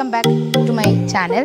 welcome back to my channel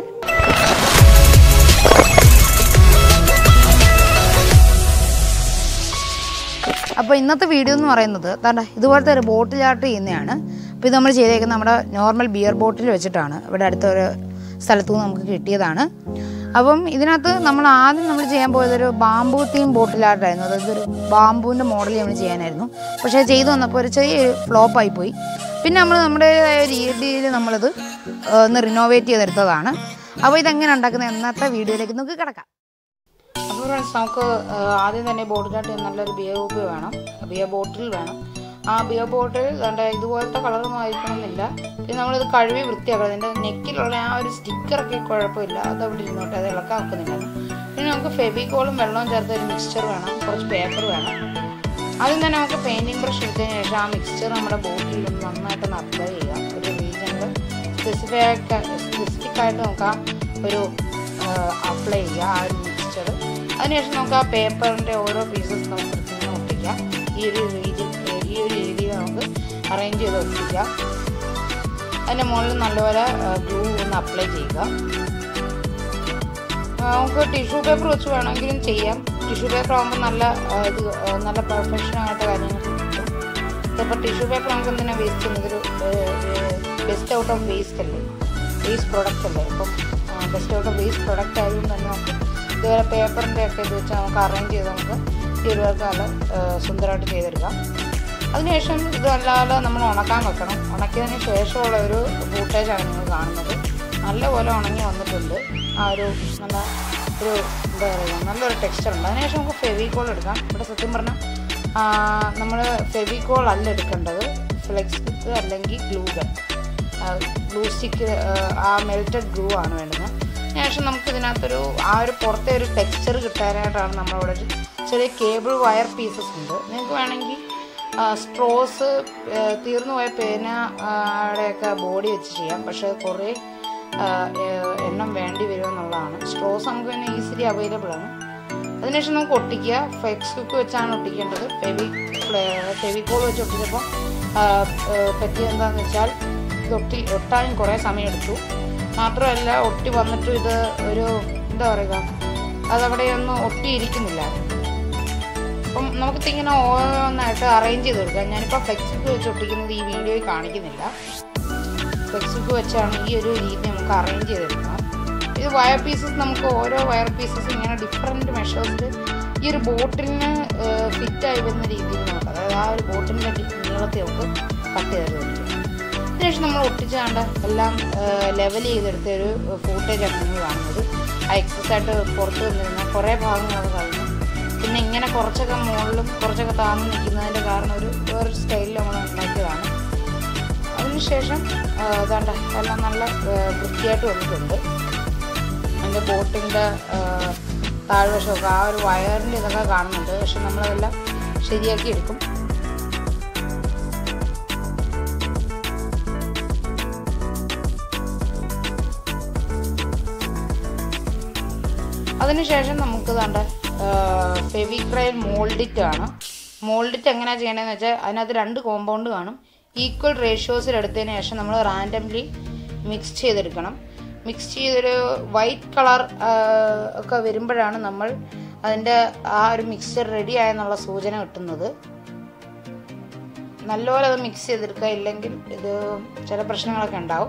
അപ്പോൾ ഇന്നത്തെ video എന്ന് പറയുന്നത് താണ്ട ഇതുപോലത്തെ ഒരു ബോട്ടിൽ ആർട്ട് ചെയ്യുന്നതാണ് അപ്പോൾ ഇത് നമ്മൾ ചെയ്തേക്കുന്നത് നമ്മുടെ നോർമൽ ബിയർ ബോട്ടിൽ വെച്ചിട്ടാണ് ഇവിടെ അടുത്ത ഒരു സ്ഥലത്തു നിന്ന് നമുക്ക് കിട്ടിയതാണ് അപ്പം ഇതിനകത്ത് നമ്മൾ ആദ്യം നമ്മൾ ചെയ്യാൻ പോയതൊരു ബാമ്പു തീം ബോട്ടിൽ ആർട്ടായിരുന്നു അതായത് ഒരു ബാമ്പുവിൻ്റെ മോഡൽ നമ്മൾ ചെയ്യാനായിരുന്നു പക്ഷേ ചെയ്തു വന്നപ്പോൾ ഒരു ചെറിയൊരു ഫ്ലോപ്പായി പോയി പിന്നെ നമ്മൾ നമ്മുടേതായ രീതിയിൽ നമ്മളത് ആ, ഒന്ന് റിനോവേറ്റ് ചെയ്തെടുത്തതാണ് അപ്പോൾ ഇതെങ്ങനെ ഉണ്ടാക്കുന്നത് എന്നത്തെ വീഡിയോയിലേക്ക് നമുക്ക് കിടക്കാം അപ്പോൾ ഫ്രണ്ട്സ് നമുക്ക് ആ, ആദ്യം തന്നെ ബോട്ടിലായിട്ട് നല്ലൊരു ബിയർ കുപ്പി വേണം ബിയർ ബോട്ടിൽ വേണം ആ ബിയർ ബോട്ടിൽ കണ്ട ഇതുപോലത്തെ കളറൊന്നും ആയിരിക്കണമെന്നില്ല പിന്നെ നമ്മളിത് കഴുകി വൃത്തിയാക്കണം അതിൻ്റെ നെക്കിലുള്ള ആ ഒരു സ്റ്റിക്കറൊക്കെ കുഴപ്പമില്ല അത് അവിടെ ഇരുന്നോട്ടെ അത് ഇളക്കാൻ വെക്കുന്നില്ല പിന്നെ നമുക്ക് ഫെബിക്കോളും വെള്ളവും ചേർത്ത ഒരു മിക്സ്ചർ വേണം കുറച്ച് പേപ്പർ വേണം ആദ്യം തന്നെ നമുക്ക് പെയിൻറ്റിങ് ബ്രഷ് എടുത്തതിന് ശേഷം ആ മിക്സ്ചർ നമ്മുടെ ബോട്ടിൽ ഒന്ന് നന്നായിട്ടൊന്ന് അപ്ലൈ ചെയ്യാം ഒരു റീജനിൽ സ്പെസിഫിക് സ്പെസിഫിക് ആയിട്ട് നമുക്ക് ആ ഒരു അപ്ലൈ ചെയ്യുക ആ ഒരു മിക്സ്ചർ അതിനുശേഷം നമുക്ക് ആ പേപ്പറിൻ്റെ ഓരോ പീസസ് നമുക്ക് ഇങ്ങനെ ഒട്ടിക്കാം ഈ ഒരു രീതി ഈ ഒരു രീതിയിൽ നമുക്ക് അറേഞ്ച് ചെയ്ത് ഒട്ടിക്കാം അതിൻ്റെ മുകളിൽ നല്ലപോലെ ഗ്ലൂ ഒന്ന് അപ്ലൈ ചെയ്യുക ആ, നമുക്ക് ടിഷ്യൂ പേപ്പർ വെച്ച് വേണമെങ്കിലും ചെയ്യാം ടിഷ്യൂ പേപ്പർ ആകുമ്പോൾ നല്ല ആ, ഇത് ആ, നല്ല പെർഫെക്ഷൻ ആയിട്ട് കാര്യങ്ങൾ കിട്ടും ഇപ്പോൾ ടിഷ്യൂ പേപ്പർ നമുക്ക് എന്തിനാണ് വേസ്റ്റ് ചെയ്യുന്നത് ഒരു ബെസ്റ്റ് ഔട്ട് ഓഫ് വേസ്റ്റ് അല്ലേ വേസ്റ്റ് പ്രൊഡക്റ്റ് അല്ലേ ഇപ്പം best out of waste product ആയതുകൊണ്ട് തന്നെ നമുക്ക് ഇതുപോലെ പേപ്പറിൻ്റെ ഒക്കെ ഇത് വെച്ച് നമുക്ക് അറേഞ്ച് ചെയ്ത് നമുക്ക് ഈ ഒരു വർക്ക് നല്ല ആ, സുന്ദരമായിട്ട് ചെയ്തെടുക്കാം അതിനുശേഷം ഇതല്ലാതെ നമ്മൾ ഉണക്കാൻ വെക്കണം ഉണക്കിയതിന് ശേഷമുള്ള ഒരു ഫൂട്ടേജാണ് നിങ്ങൾ കാണുന്നത് നല്ലപോലെ ഉണങ്ങി വന്നിട്ടുണ്ട് ആ ഒരു നല്ല ഒരു എന്താ പറയുക നല്ലൊരു ടെക്സ്ചർ ഉണ്ട് അതിനുശേഷം നമുക്ക് ഫെവിക്കോൾ എടുക്കാം ഇവിടെ സത്യം പറഞ്ഞാൽ നമ്മൾ ഫെവിക്കോൾ അല്ല എടുക്കേണ്ടത് ഫ്ലെക്സ് സ്റ്റിക്ക് അല്ലെങ്കിൽ ഗ്ലൂ ഗൺ ഗ്ലൂ സ്റ്റിക്ക് ആ മെൽറ്റഡ് ഗ്ലൂ ആണ് വേണ്ടത് ശേഷം നമുക്ക് ഇതിനകത്തൊരു ആ ഒരു പുറത്തെ ഒരു ടെക്സ്ചർ കിട്ടാനായിട്ടാണ് നമ്മളിവിടെ ഒരു ചെറിയ കേബിൾ വയർ പീസസ് ഉണ്ട് നിങ്ങൾക്ക് വേണമെങ്കിൽ സ്ട്രോസ് തീർന്നു പോയ പേന യുടെയൊക്കെ ബോഡി വെച്ച് ചെയ്യാം പക്ഷേ കുറേ ആ, ഏഹ്, എണ്ണം വേണ്ടി വരും എന്നുള്ളതാണ് സ്ട്രോസ് നമുക്ക് തന്നെ ഈസിലി അവൈലബിൾ ആണ് അതിനുശേഷം നമുക്ക് ഒട്ടിക്കുക ഫ്ലെക്സ് കുക്ക് വെച്ചാണ് ഒട്ടിക്കേണ്ടത് ഫെവി ഫെവിക്കോൾ വെച്ച് ഒട്ടിച്ചപ്പോൾ പറ്റിയത് എന്താണെന്ന് വെച്ചാൽ ഇത് ഒട്ടി ഒട്ടാനും കുറേ സമയം എടുത്തു മാത്രമല്ല ഒട്ടി വന്നിട്ട് ഇത് ഒരു എന്താ പറയുക അതവിടെയൊന്നും ഒട്ടിയിരിക്കുന്നില്ല അപ്പം നമുക്കിത് ഇങ്ങനെ ഓരോന്നായിട്ട് അറേഞ്ച് ചെയ്ത് കൊടുക്കാം ഞാനിപ്പോൾ ഫ്ലെക്സിക്ക് വെച്ച് ഒട്ടിക്കുന്നത് ഈ വീഡിയോയിൽ കാണിക്കുന്നില്ല ഫ്ലെക്സിക്ക് വെച്ചാണ് ഈ ഒരു രീതി നമുക്ക് അറേഞ്ച് ചെയ്തെടുക്കണം ഇത് വയർ പീസസ് നമുക്ക് ഓരോ വയർ പീസസ് ഇങ്ങനെ ഡിഫറെൻറ്റ് മെഷേഴ്സിൽ ഈ ഒരു ബോട്ടിലിന് ഫിറ്റായി വരുന്ന രീതിയിൽ നമുക്ക് അതായത് ആ ഒരു ബോട്ടിലിൻ്റെ നീളത്തിൽ നമുക്ക് കട്ട് ചെയ്തെടുക്കും അതിനുശേഷം നമ്മൾ ഒട്ടിച്ചാണ്ട് എല്ലാം ലെവൽ ചെയ്തെടുത്ത ഒരു ഫൂട്ടേജാണ് നിങ്ങൾ കാണുന്നത് ആ എക്സസ് ആയിട്ട് പുറത്ത് വന്നിരുന്ന കുറേ ഭാഗങ്ങളൊക്കെ കഴിഞ്ഞു പിന്നെ ഇങ്ങനെ കുറച്ചൊക്കെ മുകളിലും കുറച്ചൊക്കെ താഴ്ന്നു നിൽക്കുന്നതിൻ്റെ കാരണം ഒരു വേറൊരു സ്റ്റൈലിൽ നമ്മൾ ഉണ്ടാക്കിയതാണ് അതിനുശേഷം ഇതാണ്ട എല്ലാം നല്ല ആ, വൃത്തിയായിട്ട് വന്നിട്ടുണ്ട് അതിൻ്റെ ബോട്ടിൻ്റെ താഴ്വശമൊക്കെ ആ ഒരു വയറിൻ്റെ ഇതൊക്കെ കാണുന്നുണ്ട് പക്ഷെ നമ്മളതെല്ലാം ശരിയാക്കി എടുക്കും അതിനുശേഷം നമുക്ക് വേണ്ട ഫെവിക്രൈൽ മോൾഡിറ്റ് ആണ് മോൾഡിറ്റ് എങ്ങനെയാണ് ചെയ്യണമെന്ന് വെച്ചാൽ അതിനകത്ത് രണ്ട് കോമ്പൗണ്ട് കാണും ഈക്വൽ റേഷ്യോസിൽ എടുത്തതിന് ശേഷം നമ്മൾ റാൻഡംലി മിക്സ് ചെയ്തെടുക്കണം മിക്സ് ചെയ്തൊരു വൈറ്റ് കളർ ഒക്കെ വരുമ്പോഴാണ് നമ്മൾ അതിൻ്റെ ആ ഒരു മിക്സ്ചർ റെഡി ആയെന്നുള്ള സൂചന കിട്ടുന്നത് നല്ലപോലെ അത് മിക്സ് ചെയ്തെടുക്കുക ഇല്ലെങ്കിൽ ഇത് ചില പ്രശ്നങ്ങളൊക്കെ ഉണ്ടാവും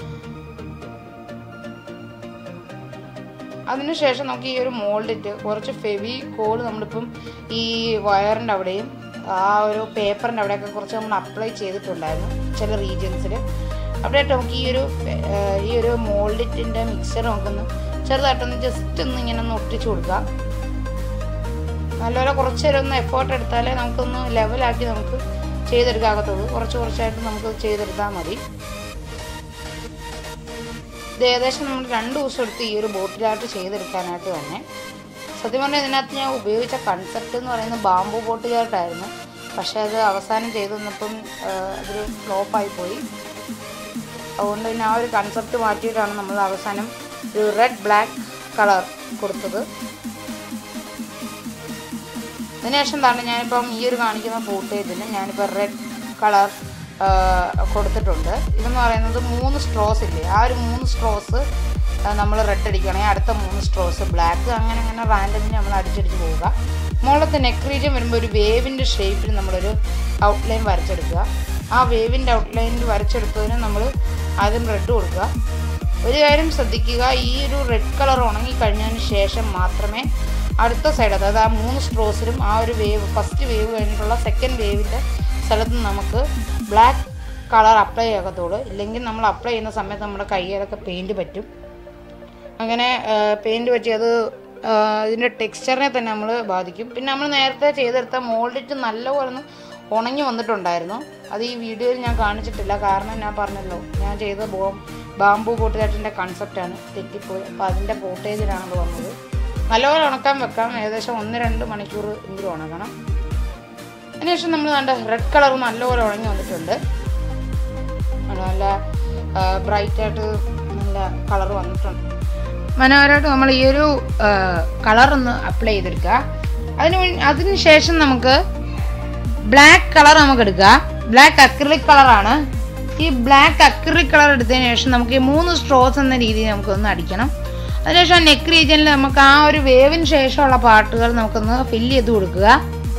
അതിനുശേഷം നമുക്ക് ഈ ഒരു മോൾഡിറ്റ് കുറച്ച് ഫെവി കോൾ നമ്മളിപ്പം ഈ വയറിൻ്റെ അവിടെയും ആ ഒരു പേപ്പറിൻ്റെ അവിടെയൊക്കെ കുറച്ച് നമ്മൾ അപ്ലൈ ചെയ്തിട്ടുണ്ടായിരുന്നു ചില റീജിയൻസിൽ അവിടെയായിട്ട് നമുക്ക് ഈ ഒരു ഏഹ്, ഈ ഒരു മോൾഡിറ്റിൻ്റെ മിക്സർ നമുക്കൊന്ന് ചെറുതായിട്ടൊന്ന് ജസ്റ്റ് ഒന്ന് ഇങ്ങനെ ഒന്ന് ഒട്ടിച്ചു കൊടുക്കാം നല്ലപോലെ കുറച്ച് നേരം ഒന്ന് എഫേർട്ട് എടുത്താലേ നമുക്കൊന്ന് ലെവലാക്കി നമുക്ക് ചെയ്തെടുക്കാകത്തുള്ളൂ കുറച്ച് കുറച്ചായിട്ട് നമുക്ക് ചെയ്തെടുത്താൽ മതി ഇത് ഏകദേശം നമ്മൾ രണ്ട് ദിവസം എടുത്ത് ഈ ഒരു ബോട്ടിലായിട്ട് ചെയ്തെടുക്കാനായിട്ട് തന്നെ സത്യം പറഞ്ഞാൽ ഇതിനകത്ത് ഞാൻ ഉപയോഗിച്ച കൺസെപ്റ്റ് എന്ന് പറയുന്നത് ബാമ്പു ബോട്ടിലായിട്ടായിരുന്നു പക്ഷേ അത് അവസാനം ചെയ്തു വന്നപ്പം ആ, അതൊരു ഫ്ലോപ്പായി പോയി അതുകൊണ്ട് പിന്നെ ആ ഒരു കൺസെപ്റ്റ് മാറ്റിയിട്ടാണ് നമ്മൾ അവസാനം ഒരു റെഡ് ബ്ലാക്ക് കളർ കൊടുത്തത് അതിനുശേഷം എന്താണ് ഞാനിപ്പം ഈ ഒരു കാണിക്കുന്ന ഫൂട്ടേജിന് ഞാനിപ്പോൾ റെഡ് കളർ കൊടുത്തിട്ടുണ്ട് ഇതെന്ന് പറയുന്നത് മൂന്ന് സ്ട്രോസ് ഇല്ലേ ആ ഒരു മൂന്ന് സ്ട്രോസ് നമ്മൾ റെഡ് അടിക്കുകയാണെങ്കിൽ അടുത്ത മൂന്ന് സ്ട്രോസ് ബ്ലാക്ക് അങ്ങനെ അങ്ങനെ റാൻഡമിന് നമ്മൾ അടിച്ചടിച്ച് പോവുക മുകളിലത്തെ നെക്ക് റീജിയൻ വരുമ്പോൾ ഒരു വേവിൻ്റെ ഷേപ്പിൽ നമ്മളൊരു ഔട്ട്ലൈൻ വരച്ചെടുക്കുക ആ വേവിൻ്റെ ഔട്ട്ലൈനിൽ വരച്ചെടുത്തതിന് നമ്മൾ ആദ്യം റെഡ് കൊടുക്കുക ഒരു കാര്യം ശ്രദ്ധിക്കുക ഈ ഒരു റെഡ് കളർ ഉണങ്ങി കഴിഞ്ഞതിന് ശേഷം മാത്രമേ അടുത്ത സൈഡ് അതായത് ആ മൂന്ന് സ്ട്രോസിലും ആ ഒരു വേവ് ഫസ്റ്റ് വേവ് കഴിഞ്ഞിട്ടുള്ള സെക്കൻഡ് വേവിൻ്റെ സ്ഥലത്ത് നമുക്ക് ബ്ലാക്ക് കളർ അപ്ലൈ ആകത്തുള്ളൂ ഇല്ലെങ്കിൽ നമ്മൾ അപ്ലൈ ചെയ്യുന്ന സമയത്ത് നമ്മുടെ കയ്യിലൊക്കെ പെയിൻറ്റ് പറ്റും അങ്ങനെ പെയിൻറ്റ് പറ്റി അത് ആ, ഇതിൻ്റെ ടെക്സ്ചറിനെ തന്നെ നമ്മൾ ബാധിക്കും പിന്നെ നമ്മൾ നേരത്തെ ചെയ്തെടുത്ത മോൾഡിറ്റ് നല്ലപോലെ ഒന്ന് ഉണങ്ങി വന്നിട്ടുണ്ടായിരുന്നു അത് ഈ വീഡിയോയിൽ ഞാൻ കാണിച്ചിട്ടില്ല കാരണം ഞാൻ പറഞ്ഞല്ലോ ഞാൻ ചെയ്ത ബോ ബാംബു പോട്ടുചാട്ടിൻ്റെ കൺസെപ്റ്റാണ് തെറ്റിപ്പോയി അപ്പോൾ അതിൻ്റെ പോട്ടേജിലാണ് അത് വന്നത് നല്ലപോലെ ഉണക്കാൻ വെക്കാം ഏകദേശം ഒന്ന് രണ്ട് മണിക്കൂർ എങ്കിലും ഉണക്കണം അതിനുശേഷം നമ്മൾ കണ്ട റെഡ് കളർ നല്ലപോലെ ഉണങ്ങി വന്നിട്ടുണ്ട് അത് നല്ല ബ്രൈറ്റ് ആയിട്ട് നല്ല കളർ വന്നിട്ടുണ്ട് മനോഹരമായിട്ട് നമ്മൾ ഈ ഒരു കളർ ഒന്ന് അപ്ലൈ ചെയ്തെടുക്കുക അതിന് വേണ്ടി അതിന് ശേഷം നമുക്ക് ബ്ലാക്ക് കളർ നമുക്ക് എടുക്കുക ബ്ലാക്ക് അക്രിലിക് കളറാണ് ഈ ബ്ലാക്ക് അക്രിലിക് കളർ എടുത്തതിന് ശേഷം നമുക്ക് ഈ മൂന്ന് സ്ട്രോസ് എന്ന രീതിയിൽ നമുക്കൊന്ന് അടിക്കണം അതിനുശേഷം നെക്ക് റീജിയനിൽ നമുക്ക് ആ ഒരു വേവിന് ശേഷമുള്ള പാർട്ടുകൾ നമുക്കൊന്ന് ഫില്ല് ചെയ്ത് കൊടുക്കുക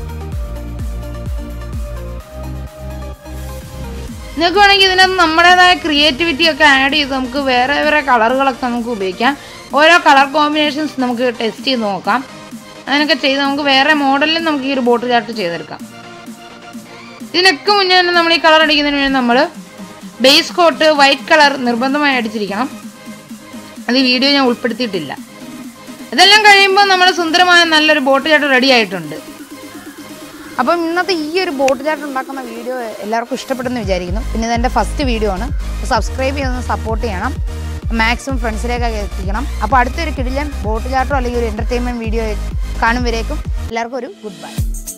നിങ്ങൾക്ക് വേണമെങ്കിൽ ഇതിനകത്ത് നമ്മുടേതായ ക്രിയേറ്റിവിറ്റി ഒക്കെ ആഡ് ചെയ്ത് നമുക്ക് വേറെ വേറെ കളറുകളൊക്കെ നമുക്ക് ഉപയോഗിക്കാം ഓരോ കളർ കോമ്പിനേഷൻസ് നമുക്ക് ടെസ്റ്റ് ചെയ്ത് നോക്കാം അങ്ങനെയൊക്കെ ചെയ്ത് നമുക്ക് വേറെ മോഡലിൽ നമുക്ക് ഈ ഒരു ബോട്ടിൽ ചാർട്ട് ചെയ്തെടുക്കാം ഇതിനൊക്കെ മുന്നേ തന്നെ നമ്മൾ ഈ കളർ അടിക്കുന്നതിന് വേണ്ടി നമ്മൾ ബേസ് കോട്ട് വൈറ്റ് കളർ നിർബന്ധമായി അടിച്ചിരിക്കണം അത് ഈ വീഡിയോ ഞാൻ ഉൾപ്പെടുത്തിയിട്ടില്ല ഇതെല്ലാം കഴിയുമ്പോൾ നമ്മൾ സുന്ദരമായ നല്ലൊരു ബോട്ട് ചാട്ട് റെഡി ആയിട്ടുണ്ട് അപ്പം ഇന്നത്തെ ഈ ഒരു ബോട്ട് ചാട്ട് ഉണ്ടാക്കുന്ന വീഡിയോ എല്ലാവർക്കും ഇഷ്ടപ്പെട്ടെന്ന് വിചാരിക്കുന്നു പിന്നെ ഇതെൻ്റെ ഫസ്റ്റ് വീഡിയോ ആണ് സബ്സ്ക്രൈബ് ചെയ്തൊന്ന് സപ്പോർട്ട് ചെയ്യണം മാക്സിമം ഫ്രണ്ട്സിലേക്കൊക്കെ എത്തിക്കണം അപ്പോൾ അടുത്തൊരു കിടിലൻ ബോട്ട് ചാട്ടോ അല്ലെങ്കിൽ ഒരു എൻ്റർടൈൻമെൻറ്റ് വീഡിയോ കാണും വരേക്കും എല്ലാവർക്കും ഒരു ഗുഡ് ബൈ